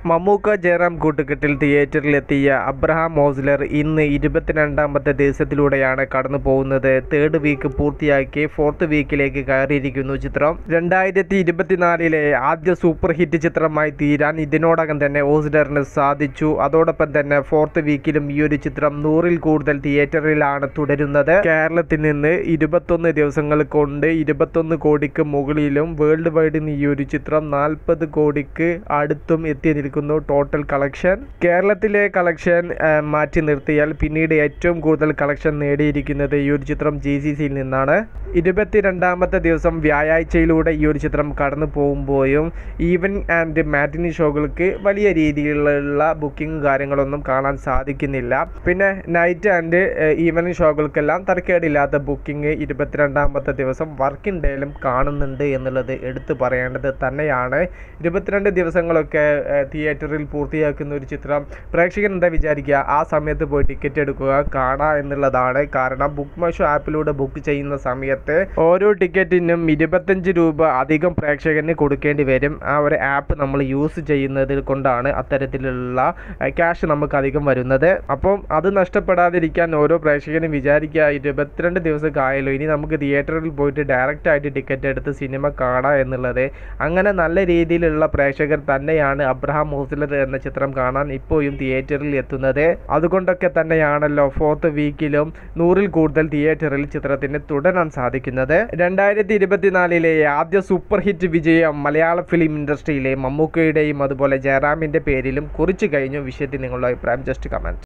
മമ്മൂക്ക ജയറാം കൂട്ടുകെട്ടിൽ തിയേറ്ററിലെത്തിയ അബ്രഹാം മോസ്ലർ ഇന്ന് ഇരുപത്തിരണ്ടാമത്തെ ദിവസത്തിലൂടെയാണ് കടന്നു പോകുന്നത് തേർഡ് വീക്ക് പൂർത്തിയാക്കി ഫോർത്ത് വീക്കിലേക്ക് കയറിയിരിക്കുന്നു ചിത്രം രണ്ടായിരത്തി ഇരുപത്തിനാലിലെ ആദ്യ സൂപ്പർ ഹിറ്റ് ചിത്രമായി തീരാൻ ഇതിനോടകം തന്നെ ഓസ്ലറിന് സാധിച്ചു അതോടൊപ്പം തന്നെ ഫോർത്ത് വീക്കിലും ഈ ഒരു ചിത്രം നൂറിൽ കൂടുതൽ തിയേറ്ററിലാണ് തുടരുന്നത് കേരളത്തിൽ നിന്ന് ഇരുപത്തൊന്ന് ദിവസങ്ങൾ കൊണ്ട് ഇരുപത്തൊന്ന് കോടിക്ക് മുകളിലും വേൾഡ് വൈഡ് ഈ ഒരു ചിത്രം നാൽപ്പത് കോടിക്ക് അടുത്തും എത്തി നിൽക്കുന്നു ടോട്ടൽ കളക്ഷൻ കേരളത്തിലെ കളക്ഷൻ മാറ്റി നിർത്തിയാൽ പിന്നീട് ഏറ്റവും കൂടുതൽ കളക്ഷൻ നേടിയിരിക്കുന്നത് ഈ ഒരു ചിത്രം ജി സി സിയിൽ നിന്നാണ് ഇരുപത്തിരണ്ടാമത്തെ ദിവസം വ്യാഴാഴ്ചയിലൂടെ ഈ ഒരു ചിത്രം കടന്നു പോകുമ്പോഴും ഈവൻ ആൻഡ് മാറ്റിനി ഷോകൾക്ക് വലിയ രീതിയിലുള്ള ബുക്കിംഗ് കാര്യങ്ങളൊന്നും കാണാൻ സാധിക്കുന്നില്ല പിന്നെ നൈറ്റ് ആൻഡ് ഈവനിങ് ഷോകൾക്കെല്ലാം തരക്കേടില്ലാത്ത ബുക്കിംഗ് ഇരുപത്തിരണ്ടാമത്തെ ദിവസം വർക്കിംഗ് ഡേയിലും കാണുന്നുണ്ട് എന്നുള്ളത് എടുത്തു പറയേണ്ടത് തന്നെയാണ് ഇരുപത്തിരണ്ട് ദിവസങ്ങളൊക്കെ ഏഹ്, തിയേറ്ററിൽ പൂർത്തിയാക്കുന്ന ഒരു ചിത്രം പ്രേക്ഷകൻ എന്താ വിചാരിക്കുക ആ സമയത്ത് പോയി ടിക്കറ്റ് എടുക്കുക കാണുക എന്നുള്ളതാണ് കാരണം ബുക്ക് മൈ ഷോ ആപ്പിലൂടെ ബുക്ക് ചെയ്യുന്ന സമയത്ത് ഓരോ ടിക്കറ്റിനും ഇരുപത്തഞ്ച് രൂപ അധികം പ്രേക്ഷകന് കൊടുക്കേണ്ടി വരും ആ ഒരു ആപ്പ് നമ്മൾ യൂസ് ചെയ്യുന്നത് കൊണ്ടാണ് അത്തരത്തിലുള്ള ക്യാഷ് നമുക്ക് അധികം വരുന്നത് അപ്പം അത് നഷ്ടപ്പെടാതിരിക്കാൻ ഓരോ പ്രേക്ഷകനും വിചാരിക്കുക ഇരുപത്തിരണ്ട് ദിവസമൊക്കെ ആയല്ലോ ഇനി നമുക്ക് തിയേറ്ററിൽ പോയിട്ട് ഡയറക്റ്റ് ആയിട്ട് ടിക്കറ്റ് എടുത്ത് സിനിമ കാണാം എന്നുള്ളത് അങ്ങനെ നല്ല രീതിയിലുള്ള പ്രേക്ഷകർ തന്നെയാണ് അബ്രഹാം മോസിലർ എന്ന ചിത്രം കാണാൻ ഇപ്പോഴും തിയേറ്ററിൽ എത്തുന്നത് അതുകൊണ്ടൊക്കെ തന്നെയാണല്ലോ ഫോർത്ത് വീക്കിലും നൂറിൽ കൂടുതൽ തിയേറ്ററിൽ ചിത്രത്തിന് തുടരാൻ സാധിക്കുന്നത് രണ്ടായിരത്തി ഇരുപത്തിനാലിലെ ആദ്യ സൂപ്പർ ഹിറ്റ് വിജയം മലയാള ഫിലിം ഇൻഡസ്ട്രിയിലെ മമ്മൂക്കയുടെയും അതുപോലെ ജയറാമിൻ്റെ പേരിലും കുറിച്ചു കഴിഞ്ഞു വിഷയത്തിൽ നിങ്ങളുടെ അഭിപ്രായം ജസ്റ്റ് കമൻറ്റ്